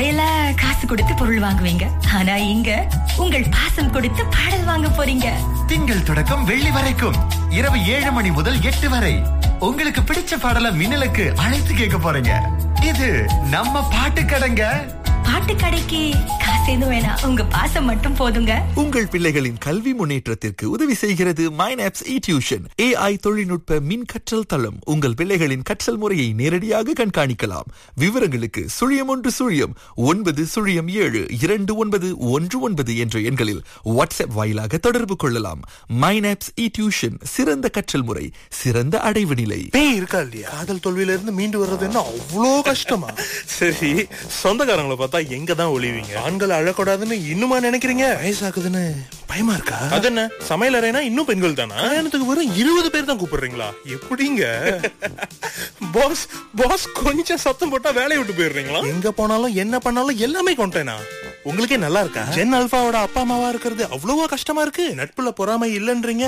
கடையில காசு கொடுத்து பொருள் வாங்குவீங்க ஆனா இங்க உங்கள் பாசம் கொடுத்து பாடல் வாங்க போறீங்க திங்கள் தொடக்கம் வெள்ளி வரைக்கும் இரவு ஏழு மணி முதல் எட்டு வரை உங்களுக்கு பிடிச்ச பாடல மின்னலுக்கு அழைத்து கேட்க போறீங்க இது நம்ம பாட்டு கடைங்க பாட்டு கடைக்கு காசு எதுவும் வேணாம் உங்க பாசம் மட்டும் போதுங்க உங்கள் பிள்ளைகளின் கல்வி முன்னேற்றத்திற்கு உதவி செய்கிறது மைனாப்ஸ் இ டியூஷன் ஏஐ தொழில்நுட்ப மின் கற்றல் தளம் உங்கள் பிள்ளைகளின் கற்றல் முறையை நேரடியாக கண்காணிக்கலாம் விவரங்களுக்கு சுழியம் ஒன்று சுழியம் ஒன்பது சுழியம் ஏழு இரண்டு ஒன்பது ஒன்று ஒன்பது என்ற எண்களில் வாட்ஸ்அப் வாயிலாக தொடர்பு கொள்ளலாம் மைனாப்ஸ் இ டியூஷன் சிறந்த கற்றல் முறை சிறந்த அடைவு நிலை பேய் இருக்கா இல்லையா காதல் தோல்வியில இருந்து மீண்டு வர்றது என்ன அவ்வளோ கஷ்டமா சரி சொந்தக்காரங்களை பார்த்தா எங்க தான் ஒளிவீங்க ஆண்கள் அழக்கூடாதுன்னு இன்னுமா நினைக்கிறீங்க வயசாகுதுன்னு பயமா இருக்கா அது என்ன சமையல் அறைனா இன்னும் பெண்கள் தானா கல்யாணத்துக்கு வெறும் இருபது பேர் தான் கூப்பிடுறீங்களா எப்படிங்க பாஸ் பாஸ் கொஞ்சம் சத்தம் போட்டா வேலையை விட்டு போயிடுறீங்களா எங்க போனாலும் என்ன பண்ணாலும் எல்லாமே கொண்டேனா உங்களுக்கே நல்லா இருக்கா ஜென் அல்பாவோட அப்பா அம்மாவா இருக்கிறது அவ்வளவோ கஷ்டமா இருக்கு நட்புல பொறாமை இல்லைன்றீங்க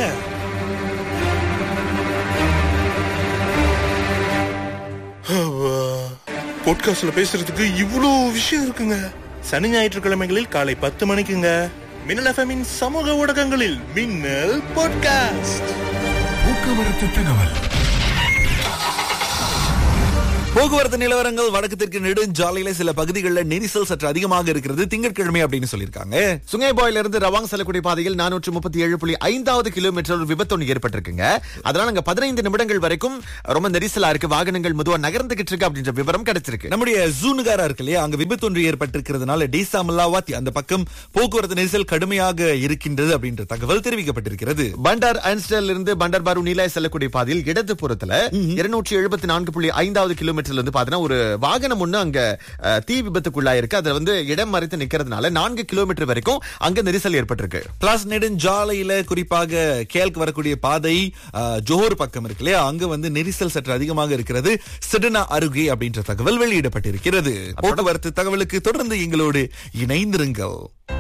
பாட்காஸ்ட்ல பேசுறதுக்கு இவ்வளோ விஷயம் இருக்குங்க சனி ஞாயிற்றுக்கிழமைகளில் காலை பத்து மணிக்குங்க மின்னல் எஃப்எம்மின் சமூக ஊடகங்களில் மின்னல் பாட்காஸ்ட் போக்குவரத்து தகவல் போக்குவரத்து நிலவரங்கள் வடக்கு தெற்கு நெடுஞ்சாலையில சில பகுதிகளில் நெரிசல் சற்று அதிகமாக இருக்கிறது திங்கட்கிழமை அப்படின்னு சொல்லியிருக்காங்க சுங்கைபாயில இருந்து ரவாங் செல்லக்கூடிய பாதையில் நானூற்று முப்பத்தி ஏழு புள்ளி ஐந்தாவது கிலோமீட்டர் ஒரு விபத்து ஒன்று ஏற்பட்டிருக்குங்க அதனால அங்க பதினைந்து நிமிடங்கள் வரைக்கும் ரொம்ப நெரிசலா இருக்கு வாகனங்கள் மெதுவா நகர்ந்துகிட்டு இருக்கு அப்படின்ற விவரம் கிடைச்சிருக்கு நம்முடைய ஜூனுகாரா இருக்கு இல்லையா அங்க விபத்து ஒன்று ஏற்பட்டிருக்கிறதுனால டேசா மல்லாவாத்தி அந்த பக்கம் போக்குவரத்து நெரிசல் கடுமையாக இருக்கின்றது அப்படின்ற தகவல் தெரிவிக்கப்பட்டிருக்கிறது பண்டார் ஐன்ஸ்டல் இருந்து பண்டார் பாரு நீலாய் செல்லக்கூடிய பாதையில் இடது புறத்துல இருநூற்றி எழுபத்தி நான்கு புள்ளி ஐந்தாவது கிலோமீட்டர்ல இருந்து பாத்தீங்கன்னா ஒரு வாகனம் ஒண்ணு அங்க அஹ், தீ விபத்துக்குள்ளாயிருக்கு அதுல வந்து இடம் மறைத்து நிக்கிறதுனால நான்கு கிலோமீட்டர் வரைக்கும் அங்க நெரிசல் ஏற்பட்டிருக்கு பிளாஸ் நெடுஞ்சாலையில குறிப்பாக கேல்க்கு வரக்கூடிய பாதை அஹ், ஜோஹர் பக்கம் இருக்கு இல்லையா அங்க வந்து நெரிசல் சற்று அதிகமாக இருக்கிறது சிடனா அருகே அப்படின்ற தகவல் வெளியிடப்பட்டிருக்கிறது போக்குவரத்து தகவலுக்கு தொடர்ந்து எங்களோடு இணைந்திருங்கள்